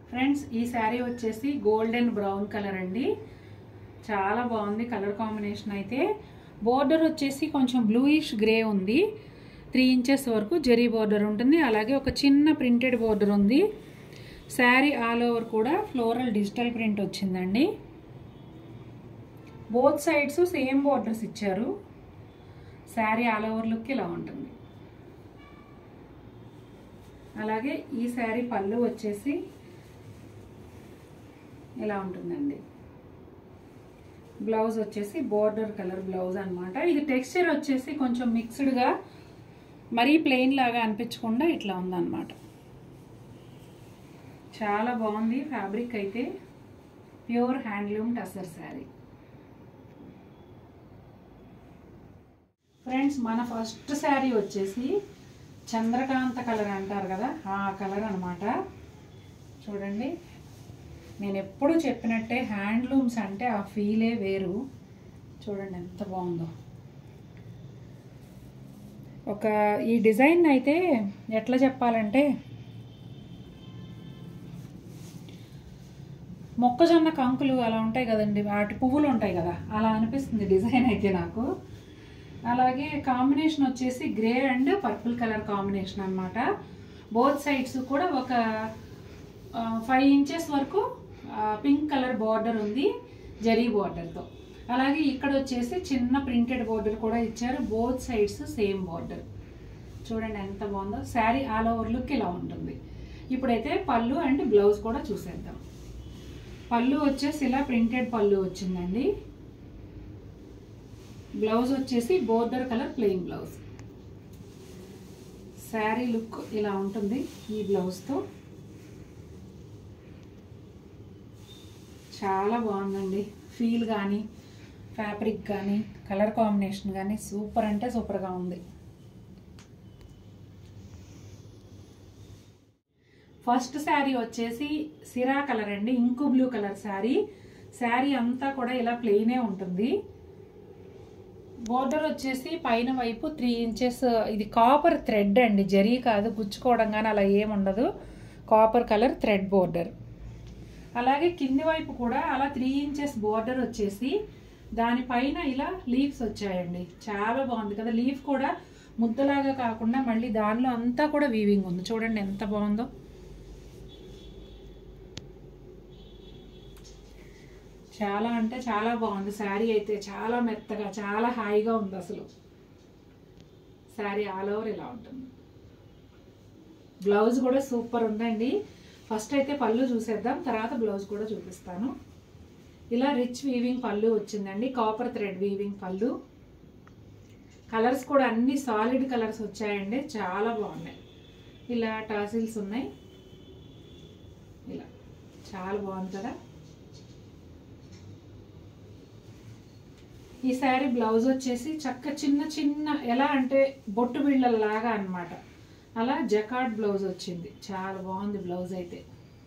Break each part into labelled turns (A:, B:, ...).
A: friends ఈ శారీ వచ్చేసి golden brown colour అండి చాలా బాగుంది కలర్ కాంబినేషన్ అయితే బోర్డర్ వచ్చేసి కొంచెం బ్లూయిష్ గ్రే ఉంది త్రీ ఇంచెస్ వరకు జెరీ బోర్డర్ ఉంటుంది అలాగే ఒక చిన్న ప్రింటెడ్ బోర్డర్ ఉంది శారీ ఆల్ ఓవర్ కూడా ఫ్లోరల్ డిజిటల్ ప్రింట్ వచ్చిందండి బోత్ సైడ్స్ సేమ్ బోర్డర్స్ ఇచ్చారు శారీ ఆల్ ఓవర్ లుక్ ఇలా ఉంటుంది అలాగే ఈ శారీ పళ్ళు వచ్చేసి ఇలా ఉంటుందండి బ్లౌజ్ వచ్చేసి బోర్డర్ కలర్ బ్లౌజ్ అనమాట ఇది టెక్స్చర్ వచ్చేసి కొంచెం మిక్స్డ్గా మరీ ప్లెయిన్ లాగా అనిపించకుండా ఇట్లా ఉందన్నమాట చాలా బాగుంది ఫ్యాబ్రిక్ అయితే pure handloom tussar sari friends మన ఫస్ట్ శారీ వచ్చేసి చంద్రకాంత కలర్ అంటారు కదా ఆ కలర్ అనమాట చూడండి నేను ఎప్పుడు చెప్పినట్టే హ్యాండ్లూమ్స్ అంటే ఆ ఫీలే వేరు చూడండి ఎంత బాగుందో ఒక ఈ డిజైన్ అయితే ఎట్లా చెప్పాలంటే మొక్కజొన్న కంకులు అలా ఉంటాయి కదండి వాటి పువ్వులు ఉంటాయి కదా అలా అనిపిస్తుంది డిజైన్ అయితే నాకు అలాగే కాంబినేషన్ వచ్చేసి grey and purple colour combination అనమాట బోత్ సైడ్స్ కూడా ఒక ఫైవ్ ఇంచెస్ వరకు పింక్ కలర్ బార్డర్ ఉంది జరీ బార్డర్తో అలాగే ఇక్కడ వచ్చేసి చిన్న ప్రింటెడ్ బార్డర్ కూడా ఇచ్చారు బోత్ సైడ్స్ సేమ్ బార్డర్ చూడండి ఎంత బాగుందో శారీ ఆల్ ఓవర్ లుక్ ఇలా ఉంటుంది ఇప్పుడైతే పళ్ళు అండ్ బ్లౌజ్ కూడా చూసేద్దాం పళ్ళు వచ్చేసి ఇలా ప్రింటెడ్ పళ్ళు వచ్చిందండి బ్లౌజ్ వచ్చేసి border colour plain blouse sari look ఇలా ఉంటుంది ఈ బ్లౌజ్తో చాలా బాగుందండి ఫీల్ కానీ ఫ్యాబ్రిక్ కానీ కలర్ కాంబినేషన్ కానీ సూపర్ అంటే సూపర్గా ఉంది ఫస్ట్ శారీ వచ్చేసి సిరా కలర్ అండి ink blue colour sari sari అంతా కూడా ఇలా ప్లెయినే ఉంటుంది బోర్డర్ వచ్చేసి పైన వైపు త్రీ ఇంచెస్ ఇది కాపర్ థ్రెడ్ అండి జరీ కాదు గుచ్చుకోవడం కానీ అలా ఏముండదు కాపర్ కలర్ థ్రెడ్ బోర్డర్ అలాగే కింది వైపు కూడా అలా త్రీ ఇంచెస్ బోర్డర్ వచ్చేసి దానిపైన ఇలా లీవ్స్ వచ్చాయండి చాలా బాగుంది కదా లీఫ్ కూడా ముద్దలాగా కాకుండా మళ్ళీ దానిలో అంతా కూడా వీవింగ్ ఉంది చూడండి ఎంత బాగుందో చాలా అంటే చాలా బాగుంది శారీ అయితే చాలా మెత్తగా చాలా హాయిగా ఉంది అసలు శారీ ఆల్ ఓవర్ ఇలా ఉంటుంది బ్లౌజ్ కూడా సూపర్ ఉందండి ఫస్ట్ అయితే పళ్ళు చూసేద్దాం తర్వాత బ్లౌజ్ కూడా చూపిస్తాను ఇలా రిచ్ వీవింగ్ పళ్ళు వచ్చిందండి కాపర్ థ్రెడ్ వీవింగ్ పళ్ళు కలర్స్ కూడా అన్ని సాలిడ్ కలర్స్ వచ్చాయండి చాలా బాగున్నాయి ఇలా టాసిల్స్ ఉన్నాయి ఇలా చాలా బాగుంది కదా ఈ శారీ బ్లౌజ్ వచ్చేసి చక్క చిన్న చిన్న ఎలా అంటే బొట్టు బిళ్ళలాగా అన్నమాట అలా జకాట్ బ్లౌజ్ వచ్చింది చాలా బాగుంది బ్లౌజ్ అయితే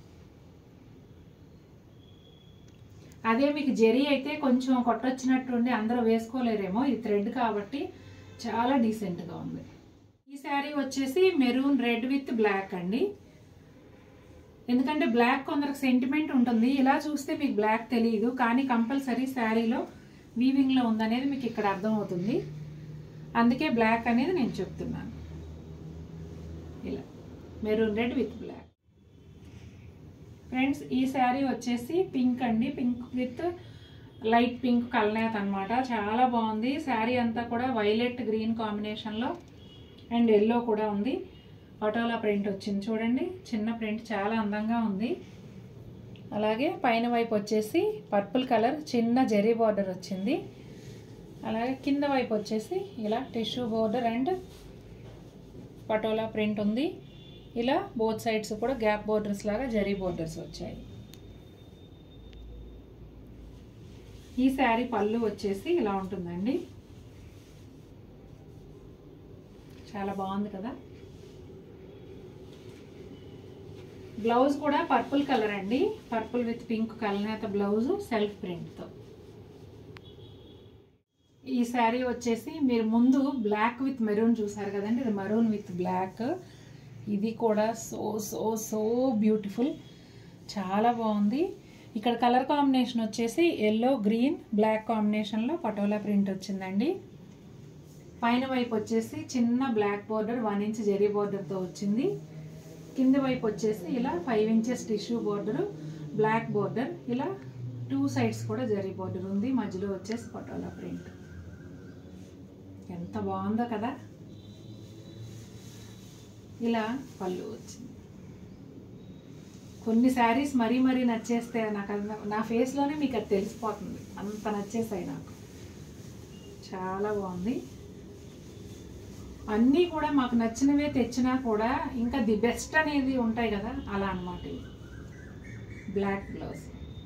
A: అదే మీకు జెరీ అయితే కొంచెం కొట్టొచ్చినట్టు ఉండి అందరూ వేసుకోలేరేమో ఈ థ్రెడ్ కాబట్టి చాలా డీసెంట్గా ఉంది ఈ శారీ వచ్చేసి మెరూన్ రెడ్ విత్ బ్లాక్ అండి ఎందుకంటే బ్లాక్ కొందరికి సెంటిమెంట్ ఉంటుంది ఇలా చూస్తే మీకు బ్లాక్ తెలియదు కానీ కంపల్సరీ శారీలో వీవింగ్లో ఉందనేది మీకు ఇక్కడ అర్థమవుతుంది అందుకే బ్లాక్ అనేది నేను చెప్తున్నాను ఇలా maroon red with black friends ఈ శారీ వచ్చేసి పింక్ అండి పింక్ విత్ లైట్ పింక్ కల్నేత్ అనమాట చాలా బాగుంది శారీ అంతా కూడా వైలెట్ గ్రీన్ కాంబినేషన్లో అండ్ ఎల్లో కూడా ఉంది పటోలా ప్రింట్ వచ్చింది చూడండి చిన్న ప్రింట్ చాలా అందంగా ఉంది అలాగే పైన వైపు వచ్చేసి పర్పుల్ కలర్ చిన్న జెరీ బార్డర్ వచ్చింది అలాగే కింద వైపు వచ్చేసి ఇలా tissue border and patola print ఉంది ఇలా బోత్ సైడ్స్ కూడా గ్యాప్ బోర్డర్స్ లాగా జరీ బోర్డర్స్ వచ్చాయి ఈ శారీ పళ్ళు వచ్చేసి ఇలా ఉంటుందండి చాలా బాగుంది కదా బ్లౌజ్ కూడా పర్పుల్ కలర్ అండి పర్పుల్ విత్ పింక్ కలనేత బ్లౌజ్ సెల్ఫ్ ప్రింట్తో ఈ శారీ వచ్చేసి మీరు ముందు బ్లాక్ విత్ మెరూన్ చూసారు కదండి ఇది మెరూన్ విత్ బ్లాక్ ఇది కూడా సో సో సో బ్యూటిఫుల్ చాలా బాగుంది ఇక్కడ కలర్ కాంబినేషన్ వచ్చేసి ఎల్లో గ్రీన్ బ్లాక్ కాంబినేషన్లో పటోలా ప్రింట్ వచ్చిందండి పైన వైపు వచ్చేసి చిన్న black border one inch zari బోర్డర్తో వచ్చింది కింద వైపు వచ్చేసి ఇలా five inches tissue border black border ఇలా టూ సైడ్స్ కూడా జరీ బోర్డర్ ఉంది మధ్యలో వచ్చేసి పటోలా ప్రింట్ ఎంత బాగుందో కదా ఇలా పళ్ళు వచ్చింది కొన్ని శారీస్ మరీ మరీ నచ్చేస్తే నాకు అది నా ఫేస్లోనే మీకు అది తెలిసిపోతుంది అంత నచ్చేసాయి నాకు చాలా బాగుంది అన్నీ కూడా మాకు నచ్చినవే తెచ్చినా కూడా ఇంకా ది బెస్ట్ అనేది ఉంటాయి కదా అలా అనమాట ఇవి బ్లాక్ బ్లౌజ్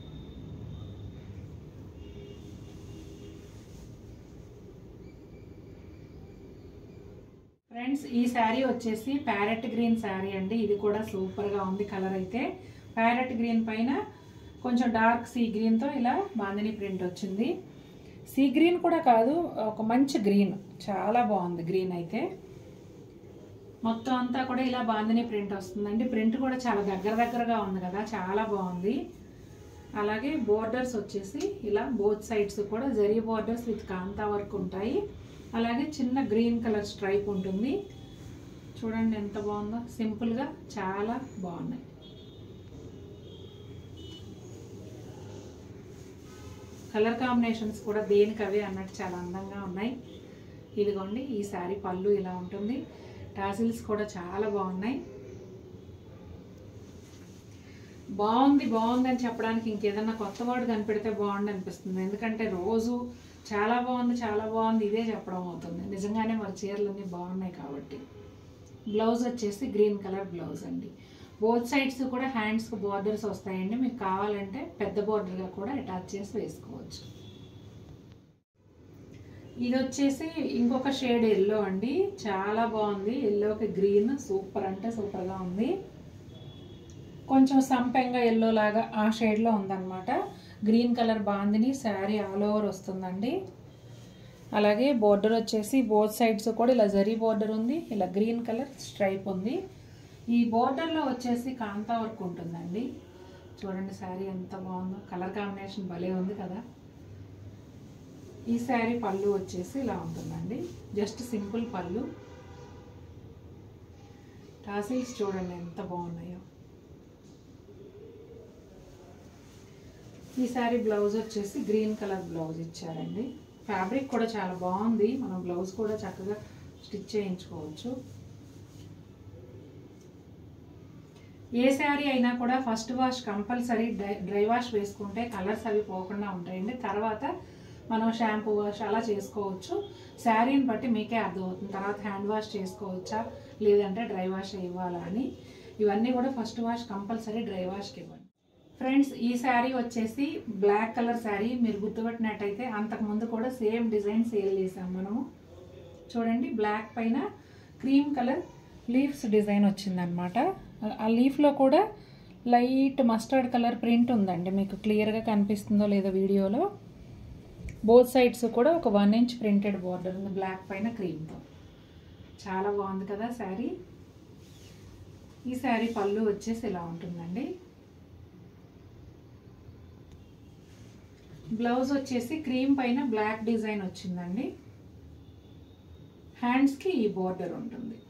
A: ఫ్రెండ్స్ ఈ శారీ వచ్చేసి ప్యారెట్ గ్రీన్ శారీ అండి ఇది కూడా సూపర్గా ఉంది కలర్ అయితే ప్యారెట్ గ్రీన్ పైన కొంచెం డార్క్ సీ గ్రీన్తో ఇలా బాందిని ప్రింట్ వచ్చింది సీ గ్రీన్ కూడా కాదు ఒక మంచి గ్రీన్ చాలా బాగుంది గ్రీన్ అయితే మొత్తం అంతా కూడా ఇలా బాందిని ప్రింట్ వస్తుందండి ప్రింట్ కూడా చాలా దగ్గర దగ్గరగా ఉంది కదా చాలా బాగుంది అలాగే బోర్డర్స్ వచ్చేసి ఇలా బోత్ సైడ్స్ కూడా zari borders with kantha work ఉంటాయి అలాగే చిన్న గ్రీన్ కలర్ స్ట్రైప్ ఉంటుంది చూడండి ఎంత బాగుందో సింపుల్గా చాలా బాగున్నాయి కలర్ కాంబినేషన్స్ కూడా దేనికి అవే అన్నట్టు చాలా అందంగా ఉన్నాయి ఇదిగోండి ఈ శారీ పళ్ళు ఇలా ఉంటుంది టాసిల్స్ కూడా చాలా బాగున్నాయి బాగుంది బాగుంది అని చెప్పడానికి ఇంకేదన్నా కొత్త వర్డ్ కనిపెడితే బాగుంది అనిపిస్తుంది ఎందుకంటే రోజు చాలా బాగుంది చాలా బాగుంది ఇదే చెప్పడం అవుతుంది నిజంగానే మరి చీరలన్నీ బాగున్నాయి కాబట్టి బ్లౌజ్ వచ్చేసి గ్రీన్ కలర్ బ్లౌజ్ అండి బోత్ సైడ్స్ కూడా హ్యాండ్స్కి బోర్డర్స్ వస్తాయండి మీకు కావాలంటే పెద్ద బోర్డర్గా కూడా అటాచ్ చేసి వేసుకోవచ్చు ఇది వచ్చేసి ఇంకొక షేడ్ ఎల్లో అండి చాలా బాగుంది ఎల్లోకి గ్రీన్ సూపర్ అంటే సూపర్గా ఉంది కొంచెం సంపెంగా ఎల్లో లాగా ఆ షేడ్లో ఉందన్నమాట green colour bandhani sari all over వస్తుందండి అలాగే బోర్డర్ వచ్చేసి బోత్ సైడ్స్ కూడా ఇలా జరీ బోర్డర్ ఉంది ఇలా గ్రీన్ కలర్ స్ట్రైప్ ఉంది ఈ బోర్డర్లో వచ్చేసి కాంతా వర్క్ ఉంటుందండి చూడండి శారీ ఎంత బాగుందో కలర్ కాంబినేషన్ భలే ఉంది కదా ఈ శారీ పళ్ళు వచ్చేసి ఇలా ఉంటుందండి జస్ట్ సింపుల్ పళ్ళు టాసిల్స్ చూడండి ఎంత బాగున్నాయో ఈ శారీ బ్లౌజ్ వచ్చేసి గ్రీన్ కలర్ బ్లౌజ్ ఇచ్చారండి ఫ్యాబ్రిక్ కూడా చాలా బాగుంది మనం బ్లౌజ్ కూడా చక్కగా స్టిచ్ చేయించుకోవచ్చు ఏ శారీ అయినా కూడా first wash compulsory dry dry wash వేసుకుంటే కలర్స్ అవి పోకుండా ఉంటాయండి తర్వాత మనం షాంపూ వాష్ అలా చేసుకోవచ్చు శారీని బట్టి మీకే అర్థమవుతుంది తర్వాత హ్యాండ్ వాష్ చేసుకోవచ్చా లేదంటే డ్రై వాష్ ఇవ్వాలా అని ఇవన్నీ కూడా ఫస్ట్ వాష్ కంపల్సరీ డ్రై వాష్కి ఇవ్వండి ఫ్రెండ్స్ ఈ శారీ వచ్చేసి బ్లాక్ కలర్ శారీ మీరు గుర్తుపెట్టినట్టయితే అంతకుముందు కూడా సేమ్ డిజైన్ సేల్ చేసాం మనము చూడండి బ్లాక్ పైన క్రీమ్ కలర్ లీవ్స్ డిజైన్ వచ్చిందనమాట ఆ లీఫ్లో కూడా లైట్ మస్టర్డ్ కలర్ ప్రింట్ ఉందండి మీకు క్లియర్గా కనిపిస్తుందో లేదో వీడియోలో బోత్ సైడ్స్ కూడా ఒక వన్ ఇంచ్ ప్రింటెడ్ బార్డర్ ఉంది బ్లాక్ పైన క్రీమ్తో చాలా బాగుంది కదా శారీ ఈ శారీ పళ్ళు వచ్చేసి ఇలా ఉంటుందండి బ్లౌజ్ వచ్చేసి క్రీమ్ పైన బ్లాక్ డిజైన్ వచ్చిందండి హ్యాండ్స్కి ఈ బోర్డర్ ఉంటుంది